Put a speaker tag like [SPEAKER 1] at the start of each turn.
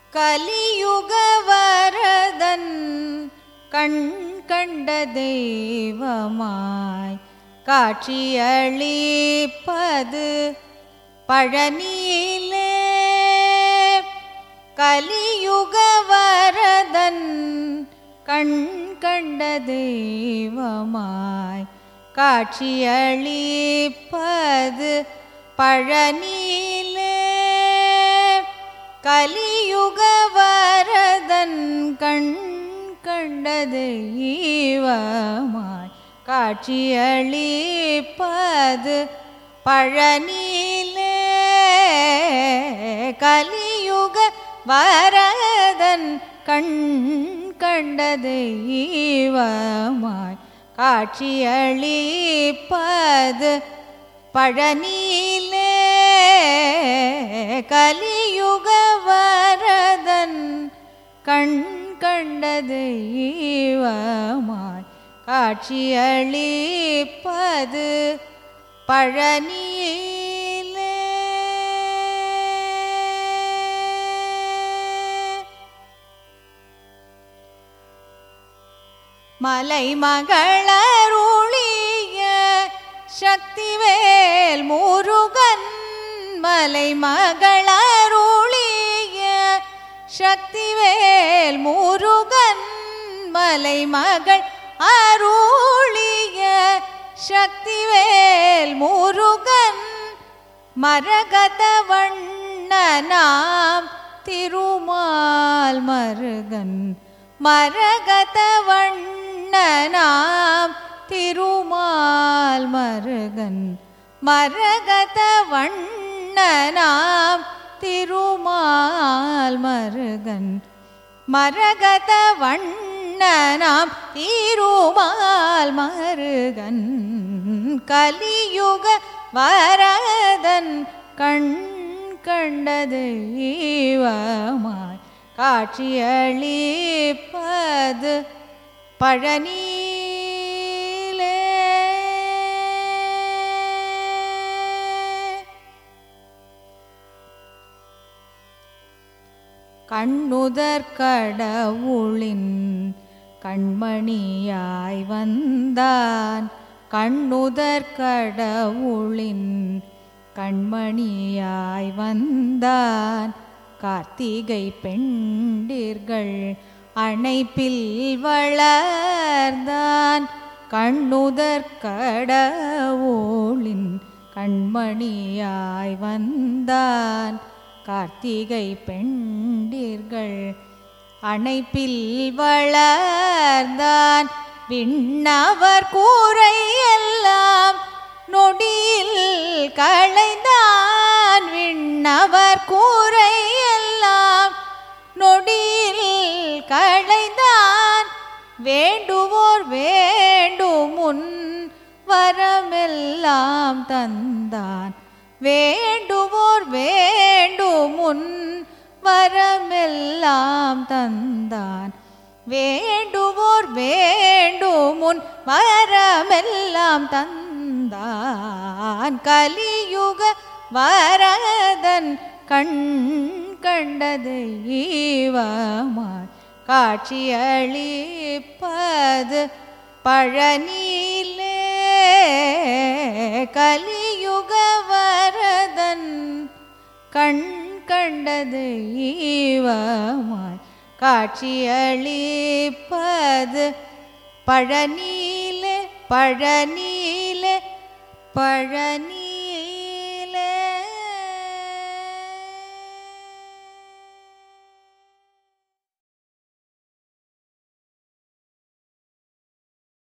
[SPEAKER 1] கலியுக வரதன் கண் கண்ட தெய்வமாய் காட்சியளிப்பது பழனியிலே கலியுக வரதன் கண் கண்ட தெய்வமாய் காட்சியளிப்பது பழனியிலே கலியுக வரதன் கண் கண்ட தெய்வமாய் காட்சியளிப்பது பழனியிலே கலியுக வரதன் கண் கண்ட தெய்வமாய் காட்சியளிப்பது பழனியிலே கலியுக வரதன் கண் கண்ட தெய்வமாய் காட்சியளிப்பது பழனியிலே மலை மகளருளிய சக்திவேல் முருகன் மலை மகளருளிய சக்திவேல் முருகன் மலை மகள் அருளிய சக்திவேல் முருகன் மரகத வண்ணனாம் திருமால் மருகன் மரகத வண்ணனாம் திருமால் மருகன் மரகத வண்ணனாம் திருமால் மருகன் மரகத வண்ணனாம் திருமால் மருகன் கலியுக வரதன் கண் கண்ட தெய்வமாய் காட்சியளிப்பது பழனியிலே கண்ணுதற் கடவுளின் கண்மணியாய் வந்தான் கண்ணுதற் கடவுளின் கண்மணியாய் வந்தான் கார்த்திகை பெண்டிர்கள் அணைப்பில் வளர்ந்தான் கண்ணுதற் கடவுளின் கண்மணியாய் வந்தான் கார்த்திகை பெண்டிர்கள் அணைப்பில் வளர்ந்தான் விண்ணவர் கூரை எல்லாம் நொடியில் களைந்தான் விண்ணவர் கூரை எல்லாம் நொடியில் களைந்தான் வேண்டுவோர் வேண்டுமுன் வரமெல்லாம் தந்தான் வேண்டுவோர் வேண்டுமுன் வரமெல்லாம் தந்தான் வேண்டுவோர் வேண்டுமுன் வரமெல்லாம் தந்தான் கலியுக வரதன் கண் கண்ட தெய்வமாய் காட்சியளிப்பது பழனியிலே கலியுக வரதன் கண் கண்ட தெய்வமாய் காட்சியளிப்பது பழனியிலே பழனியிலே பழனி